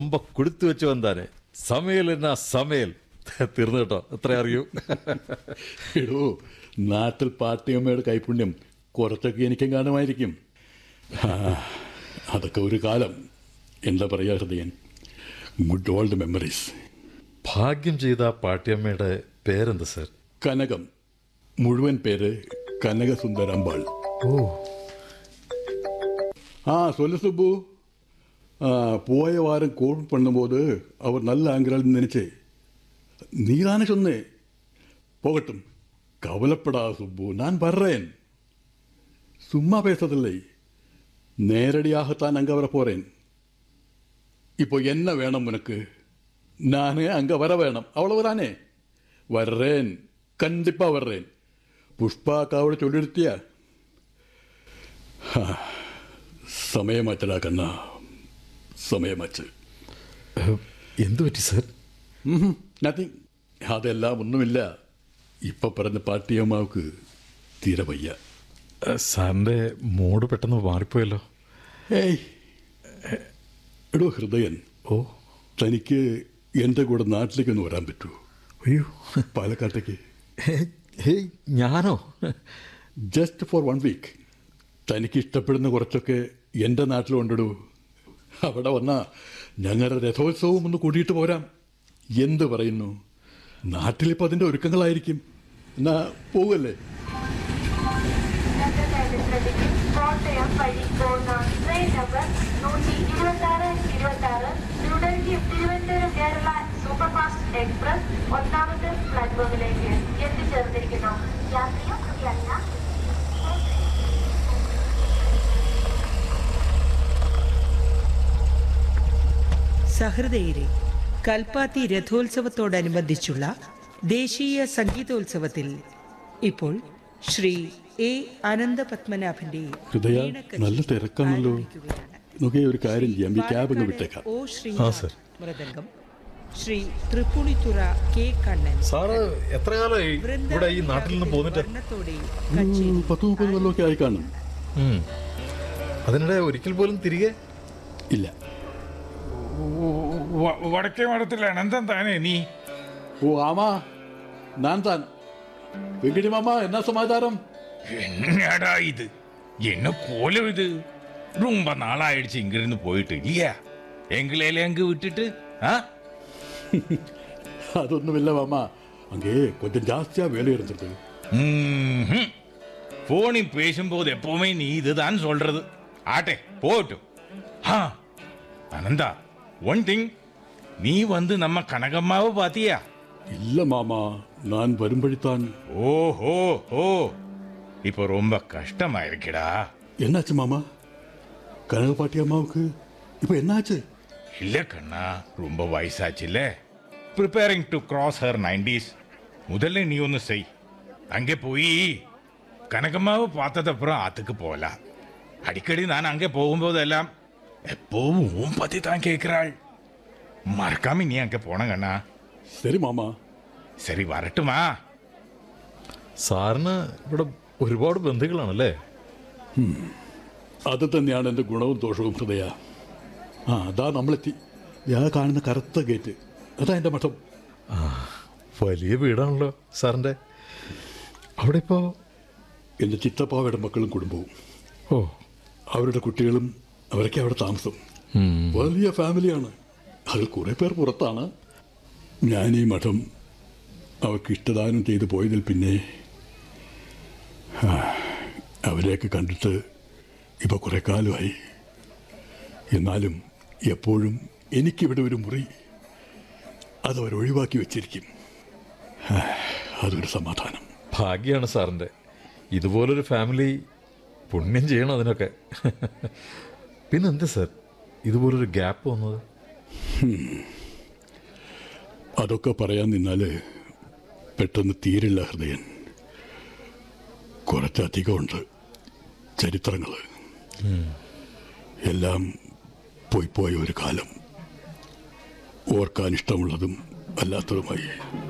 ரொம்ப கொடுத்து வச்சு வந்தாரு சமையல் என்ன சமையൽ തീർന്നു കേട്ടോ എത്ര അറിയൂ എടോ നാട്ടിൽ പാട്ടിയമ്മയുടെ കൈപുണ്യം കുറച്ചൊക്കെ എനിക്കും കാണുമായിരിക്കും ആ, അതൊക്കെ ഒരു കാലം എന്താ പറയുക ഹൃദയൻ ഗുഡ് ഓൾഡ് മെമ്മറീസ് ഭാഗ്യം ചെയ്ത ആ പാട്ടിയമ്മയുടെ പേരെന്താ സർ കനകം മുഴുവൻ പേര് കനകസുന്ദരമ്പാൾ ഓ ஆ சொல்லு சுப்பு ஆ, போய வாரம் கோல் பண்ணும்போது அவர் நல்ல ஆங்கிறாள்னு நினைச்சே நீதானே சொன்னே போகட்டும் கவலைப்படா சுப்பு நான் வர்றேன் சும்மா பேசதில்லை நேரடியாகத்தான் அங்கே வர போறேன் இப்போ என்ன வேணும் உனக்கு நானே அங்கே வர வேணும் அவ்வளவுதானே வர்றேன் கண்டிப்பா வர்றேன் புஷ்பா அக்காவோட சொல்லிடுத்தியா സമയമാറ്റടാ കണ്ണ സമയമാച്ച് എന്തു പറ്റി സർ നത്തിങ് അതെല്ലാം ഒന്നുമില്ല ഇപ്പൊ പറഞ്ഞ പാട്ടിയമ്മാവക്ക് തീരെ വയ്യ സാറിന്റെ മൂഡ് പെട്ടെന്ന് മാറിപ്പോയല്ലോ ഏയ് എടോ ഹൃദയൻ ഓ തനിക്ക് എൻ്റെ കൂടെ നാട്ടിലേക്ക് ഒന്ന് വരാൻ പറ്റുമോ അയ്യോ പാലക്കാട്ടേക്ക് ഹേയ് ഞാനോ ജസ്റ്റ് ഫോർ വൺ വീക്ക് തനിക്ക് ഇഷ്ടപ്പെടുന്ന കുറച്ചൊക്കെ എൻ്റെ നാട്ടിലുണ്ടിടൂ അവിടെ വന്നാ ഞങ്ങളുടെ രഥോത്സവം ഒന്ന് കൂട്ടിയിട്ട് പോരാം എന്ത് പറയുന്നു നാട്ടിലിപ്പോൾ അതിൻ്റെ ഒരുക്കങ്ങളായിരിക്കും എന്നാ പോവല്ലേ ചരിത്രത്തിലേക്ക് കോട്ടയം വഴി പോകുന്ന ട്രെയിൻ നമ്പർ നൂറ്റി ഇരുപത്തി ആറ് ഇരുപത്തി ആറ് ന്യൂഡൽഹി തിരുവനന്തപുരം കേരള സൂപ്പർഫാസ്റ്റ് എക്സ്പ്രസ് ഒന്നാമത്തെ പ്ലാറ്റ്ഫോമിലേക്ക് എത്തിച്ചേർന്നിരിക്കുന്നു യാത്രിക കൃത്യല്ല സഹൃദയരെ കൽപ്പാത്തി രഥോത്സവത്തോടനുബന്ധിച്ചുള്ള ദേശീയ സംഗീതോത്സവത്തിൽ ഇപ്പോൾ ശ്രീ എ അനന്തപത്മനാഭന്റെ ഹൃദയ വീണക്കച്ചേരി നല്ല തിരക്കാണല്ലോ ആരംഭിക്കുകയാണ്. നോക്കിയേ ഒരു കാര്യം ചെയ്യാം ഈ ക്യാബ് അങ്ങ് വിട്ടേക്കാം ഓ ആ, Srinath sir. Mridangam Shri Tripunithura K Kannan sir എത്ര കാലമായി ഇവിടെ ഈ നാട്ടിൽ നിന്ന് പോന്നിട്ട് വർണ്ണത്തോടെ ഉം, കച്ചേരി പത്ത് മുപ്പത് കൊല്ലമൊക്കെ ആയി കാണും ഉം. അതിനിടെ ഒരിക്കൽ പോലും തിരികെ ഇല്ല വ- വടക്കേ മഠത്തിൽ അനന്തം താനേ നീ ഓ ആമാ ഞാൻ താൻ വെങ്കിടി മാമ എന്നാ സമാചാരം என்னடா இது என்ன கோலம் இது ரொம்ப நாளாயிடுச்சு இங்கிருந்து போயிட்டு இல்லையா எங்களையில அங்கு விட்டுட்டு ஆ അതൊന്നുമില്ല മാമ அங்கே கொஞ்சம் ஜாஸ்தியா வேலை இருந்தது ம்ஹும். போனில் பேசும்போது எப்பவுமே நீ இதுதான் சொல்றது ஆட்டே போகட்டும் ஆ அனந்தா ஒன் திங் நீ வந்து நம்ம கனகம்மாவை பாத்தியா இல்ல மாமா நான் வரும்படித்தான் ஓஹோ ஓ இப்போ ரொம்ப கஷ்டமா இருக்குடா என்னாச்சு மாமா கனகப்பாட்டி அம்மாவுக்கு இப்போ என்னாச்சு இல்ல கண்ணா ரொம்ப வயசாச்சுல்ல preparing to cross her nineties முதல்ல நீ ஒன்று செய் அங்கே போய் கனகம்மாவை பார்த்ததப்புறம் ஆத்துக்கு போகலாம் அடிக்கடி நான் அங்கே போகும்போதெல்லாம் எப்போவும் உன் பத்தி தான் கேட்கிறாள் மறக்காம நீ அங்கே போன கண்ணா சரி மாமா சரி வரட்டுமா സാറിന് ഇവിടെ ഒരുപാട് ബന്ധുക്കളാണല്ലേ അത് തന്നെയാണ് എൻ്റെ ഗുണവും ദോഷവും ഹൃദയ ആ അതാ നമ്മളെത്തി ഞാൻ കാണുന്ന കറുത്ത ഗേറ്റ് അതാ എൻ്റെ മഠം വലിയ വീടാണല്ലോ സാറിന്റെ അവിടെ ഇപ്പോ എൻ്റെ ചിത്തപ്പാവയുടെ മക്കളും കുടുംബവും ഓ അവരുടെ കുട്ടികളും അവരൊക്കെ അവിടെ താമസം വലിയ ഫാമിലിയാണ് അതിൽ കുറേ പേർ പുറത്താണ് ഞാൻ ഈ മഠം അവർക്ക് ഇഷ്ടദാനം ചെയ്തു പോയതിൽ പിന്നെ ആ, അവരെയൊക്കെ കണ്ടിട്ട് ഇപ്പോൾ കുറേ കാലമായി എന്നാലും എപ്പോഴും എനിക്കിവിടെ ഒരു മുറി അതവർ ഒഴിവാക്കി വെച്ചിരിക്കും ആ, അതൊരു സമാധാനം ഭാഗ്യമാണ് സാറിന്റെ ഇതുപോലൊരു ഫാമിലി പുണ്യം ചെയ്യണം അതിനൊക്കെ പിന്നെന്താ സാർ ഇതുപോലൊരു ഗ്യാപ്പ് വന്നത് അതൊക്കെ പറയാൻ നിന്നാൽ പെട്ടെന്ന് തീരില്ല ഹൃദയൻ കുറച്ചധികമുണ്ട് ചരിത്രങ്ങൾ എല്ലാം പോയി പോയ ഒരു കാലം ഓർക്കാൻ ഇഷ്ടമുള്ളതും അല്ലാത്തതുമായി